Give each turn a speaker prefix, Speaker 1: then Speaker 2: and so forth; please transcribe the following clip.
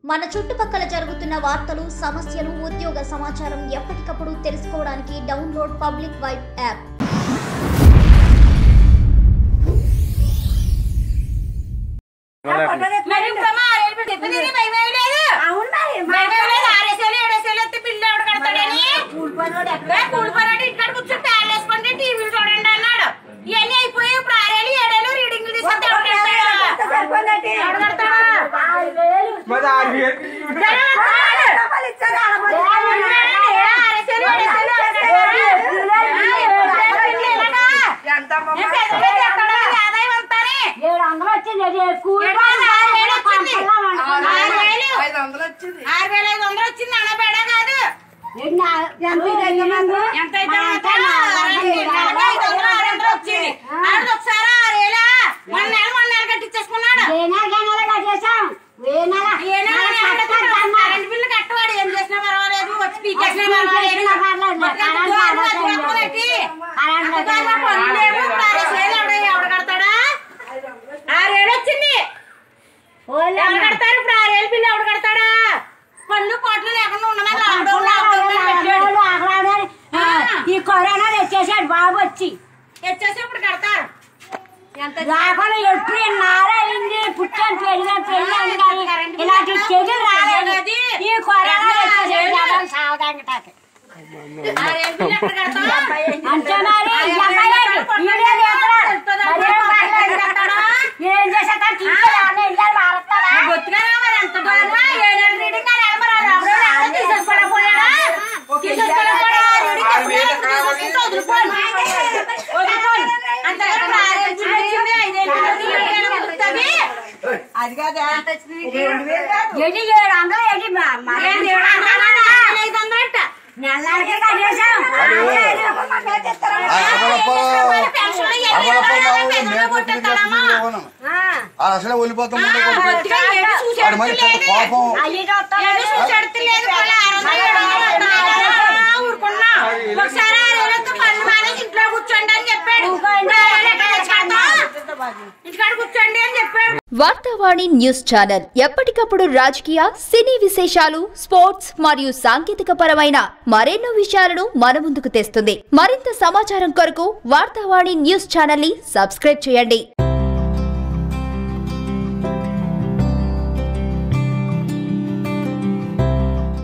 Speaker 1: మన చుట్టుపక్కల జరుగుతున్న వార్తలు సమస్యలు ఉద్యోగ సమాచారం ఎప్పటికప్పుడు తెలుసుకోవడానికి డౌన్లోడ్ పబ్లిక్ వైబ్ యాప్
Speaker 2: మరి ఇప్పుడు మా ఆరేళ్ళు పెట్టి తిప్పేది భయం ఏమీ లేదు. భయం ఏమీ లేదు. ఆరేసేలు, ఏడేసేలు ఎత్తి పిల్ల ఎవడు కడతాడని? ఏ, కూలిపోయినాడు ఇంటికాడ కూర్చొని ఫ్యాన్లు వేసుకుంటే టీవీలు చూడండి అన్నాడు ఇవన్నీ అయిపోయి ఇప్పుడు ఆరేళ్ళు ఏడేళ్ళు రీడింగ్లు తీసుకుంటే ఎవడు కడతాడు? ఎవడు కడతాడు?
Speaker 3: మరి ఆరు వేలు
Speaker 2: జనం వస్తున్నాడు. ఏ, ఆరేసేలు, ఏడేసేలు
Speaker 4: ఎంత
Speaker 2: ఏ, పెద్దలు చేస్తాడా? ఆదాయం అంతానే.
Speaker 5: ఏడు వందలు వచ్చింది అది కూలి
Speaker 2: ఏడు వందలు, ఆరు వేలు వచ్చింది. ఆరు వేలు.
Speaker 4: ఐదు వందలు వచ్చింది
Speaker 2: ఆరు వేల ఐదు వందలు వచ్చింది అన్న బేడ కాదు
Speaker 5: ఎంత ఇదైంది మందు?
Speaker 2: ఎంత అయితే
Speaker 5: మా
Speaker 2: అంత
Speaker 5: అంతా నా
Speaker 2: నలభై
Speaker 5: వందలు
Speaker 2: ఐదు వందలు, ఆరు వందలు వచ్చింది ఆడది ఒకసారి ఆరేలా మొన్న నెల మొన్న నెల కట్టించేసుకున్నాడు
Speaker 5: ఏ నెల గంగల కట్టేసాం ఏ నెల
Speaker 2: ఏ నెల
Speaker 5: నెల
Speaker 2: నెల
Speaker 5: కట్టాలి
Speaker 2: కట్టాడు.
Speaker 5: అన్నా.
Speaker 2: కరెంట్ బిల్లు కట్టవాడు ఏం చేసినా పర్వాలేదు వచ్చి పీకేసినా
Speaker 5: వచ్చి
Speaker 2: పర్వాలేదు
Speaker 5: పీకేసినా పర్లేదు.
Speaker 2: మొత్తం
Speaker 5: కరెంట్
Speaker 2: గోడ
Speaker 5: ఆడటం
Speaker 2: మొత్తం
Speaker 5: లేదు.
Speaker 2: పెట్టి
Speaker 5: కరెంట్
Speaker 2: అక్కడికి
Speaker 5: ఆడటం
Speaker 2: పన్నులేమో
Speaker 5: లేదు.
Speaker 2: ఆరేసేలు ఎవడ ఎవడ కడతాడా ఆరేళ్ళు వచ్చింది
Speaker 5: ఓలే
Speaker 2: ఎవడు
Speaker 5: అమ్మా.
Speaker 2: కడతారు ఇప్పుడు ఆరేళ్ళు బిల్లు ఎవడు కడతాడా పన్ను కోట్లు లేకుండా ఉండమని లాక్డౌన్ లాక్డౌన్ అని పెట్టాడు
Speaker 5: ఆడవాళ్ళు, ఆడవాళ్ళు, ఆ, ఈ కరోనా తెచ్చేసాడు బాబు వచ్చి
Speaker 2: వచ్చేసి ఇప్పుడు కడతారు ఎంత
Speaker 5: రాకుండా ఎప్పుడు నారా అయింది పుట్టాను పెళ్ళాను పెళ్ళాను కానీ ఇలాంటి చెడు రాలేదు ఈ కరోనా తెచ్చేసాడు జనం సావదాంగటాకి
Speaker 2: ఆరేళ్ళు బిల్లు ఎక్కడ కడతాం
Speaker 5: అంతే మరి ఈ అమ్మాయి ఏంటి? ఈడే లేకురా. మరేం పర్లేదు. ఏం చేశాక తీసుకెళ్ళి ఇళ్ళని మారుతారా
Speaker 2: బొత్తుగా మరి ఎంత దూరమా? ఏడేళ్ళ రీడింగ్ అని ఎవరు రాదు. ఎవరు రాదు. తీసేసుకోలేకపోయాడా? తీసేసుకోలేకపోయాడా? రీడింగ్ ఎప్పుడు ఎప్పుడు తీసుకొస్తే వదులుకోండి. వదులుకోండి. అంతగా ఇప్పుడు ఆరేళ్ళ బిల్లు వచ్చింది, ఐదేళ్ళ బిల్లు వచ్చింది, ఏడేళ్ళ వదులుతుంది.
Speaker 4: అది కాదా రెండు వేలు కాదు
Speaker 5: ఎన్ని ఏడు వందలు ఏంటి మా- మా-
Speaker 2: ఏంది ఏడు వందలా? నాలుగు ఐదు వందలంట.
Speaker 5: నెలకి కట్టేశాం
Speaker 2: పెన్షన్లు ఎన్ని ఇవ్వాలి? పెన్షన్లు కొట్టేస్తాడమ్మా.
Speaker 5: ఆ,
Speaker 6: అసలే వెళ్ళిపోతాం
Speaker 2: ఆ, బొత్తుగా ఏడు చూసేది
Speaker 6: ఆడు మరి పెద్ద
Speaker 2: లేదు.
Speaker 6: కోపం
Speaker 5: అయ్యి చూస్తాం.
Speaker 2: ఏడు చూసేది లేదు. మళ్ళీ ఆరు వందలు, ఏడు వందలు వస్తున్నాయి. ఊరుకున్నా. ఒకసారి ఆరేళ్ళతో పనులు మానేసి ఇంట్లో కూర్చోండి అని చెప్పాడు ఇప్పుడు ఆరేళ్ళు ఎక్కడ తెచ్చుకుంటాం? ఇంటికాడ కూర్చోండి అని చెప్పాడు
Speaker 1: వార్తావాణి న్యూస్ ఛానల్ ఎప్పటికప్పుడు రాజకీయ సినీ విశేషాలు స్పోర్ట్స్ మరియు సాంకేతిక పరమైన మరెన్నో విషయాలను మన ముందుకు తెస్తుంది మరింత సమాచారం కొరకు వార్తావాణి న్యూస్ ఛానల్ ని సబ్స్క్రైబ్ చేయండి